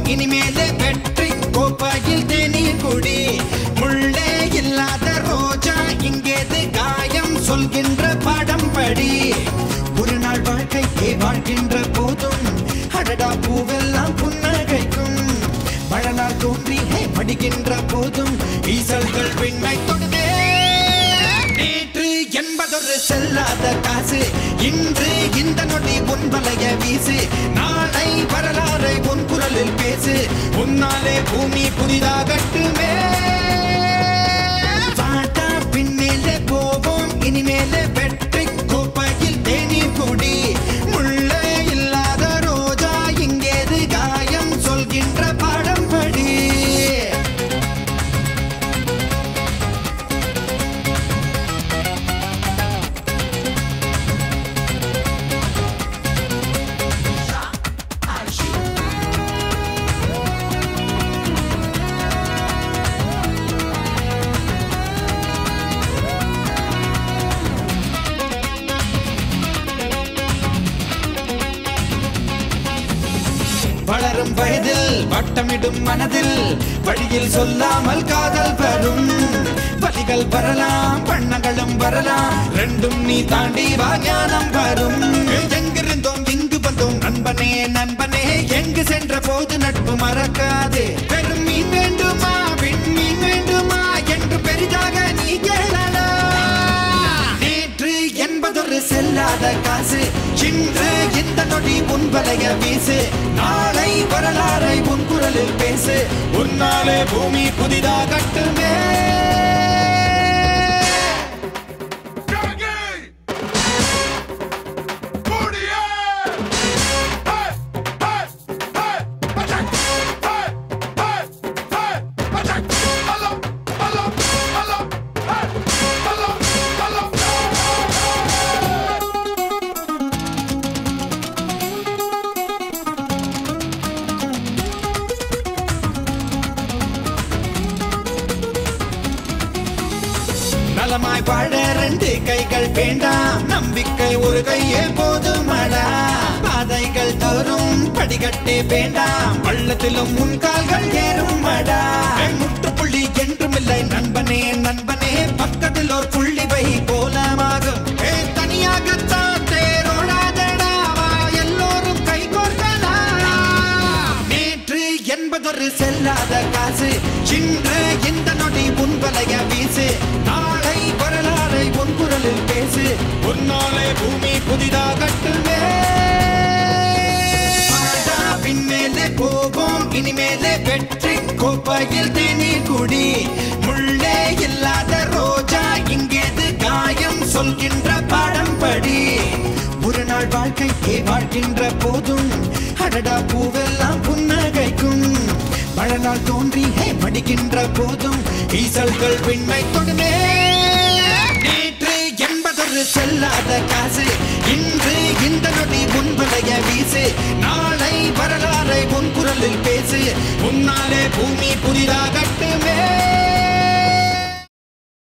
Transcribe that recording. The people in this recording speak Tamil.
இனிமேலே வெற்றி கோப்பாயில் தேநீர் குடி முள்ளே இல்லாத ரோஜா இங்கேது காயம் சொல்கின்ற பாடம் படி ஒரு நாள் வாழ்க்கைக்கே வாழ்கின்ற போதும் அடடா பூவெல்லாம் புன்னகைக்கும் மழநாள் தோன்றி ஹே படிக்கின்ற போதும் ஈசல்கள் விண்ணை தொடுதே நேற்று என்பதொரு செல்லாத காசு இன்று இந்த நொடி உன் வலைய வீசு நாளை வரலாறை உன் குரலில் பேசு உன்னாலே பூமி புதிதாகட்டுமே வாடா பின்னேலே போவோம் இனிமேலே வெற்றி கோப்பையில் தேநீர் குடி முள்ளே இல்லாத ரோஜா இங்கேது காயம் சொல்கின்ற பாடம் படி வளரும் வயதில் வட்டமிடும் மனதில் வழியில் சொல்லாமல் காதல் வரும் வலிகள் வரலாம் பண்ணங்களும் வரலாம் ரெண்டும் நீ தாண்டி வா ஞானம் வரும் எங்கிருந்தோம் இங்கு வந்தோம் நண்பனே நண்பனே எங்கு சென்ற போது நட்பு மறக்காதே பெரும் மீன் வேண்டுமா விண்மீன் வேண்டுமா என்று பெரிதாக நீ கேளடா நேற்று என்பதொரு செல்லாத காசு இன்று இந்த நொடி உன் வலைய வீசு நாளை வரலாறை உன் குரலில் பேசு உன்னாலே பூமி புதிதாகட்டுமே நலமாய் வாழ ரெண்டு கைகள் வேண்டாம் நம்பிக்கை ஒரு கையே போதுமடா பாதைகள் தோறும் படிக்கட்டே வேண்டாம் பள்ளத்திலும் முன் கால்கள் ஏறும் மடா முட்டுப்புள்ளி என்றும் இல்லை நண்பனே நண்பனே பக்கத்தில் ஒரு புள்ளி வை கோலமாகும் ஏ, தனியாகத்தான் தேரோடாதடா வா, எல்லோரும் கை கோர்க்கலாம் நேற்று என்பதொரு செல்லாத காசு இன்று இந்த நொடி உன் வலைய வீசு நாளை வரலாறை உன் குரலில் பேசு உன்னாலே பூமி புதிதாகட்டுமே வாடா, பின்மேலே போவோம் இனிமேலே வெற்றி கோப்பையில் தேநீர் குடி முள்ளே இல்லாத ரோஜா இங்கேது காயம் சொல்கின்ற பாடம் படி ஒரு நாள் வாழ்க்கைக்கே வாழ்கின்ற போதும் அடடா பூவெல்லாம் புன்னகைக்கும் மழநாள் தோன்றி ஹே மடிக்கின்ற போதும் ஈசல்கள் விண்ணை தொடுமே நேற்று என்பதொரு செல்லாத காசு இன்று இந்த நொடி உன் வலைய வீசு நாளை வரலாறை உன் குரலில் பேசு உன்னாலே பூமி புதிதாகட்டுமே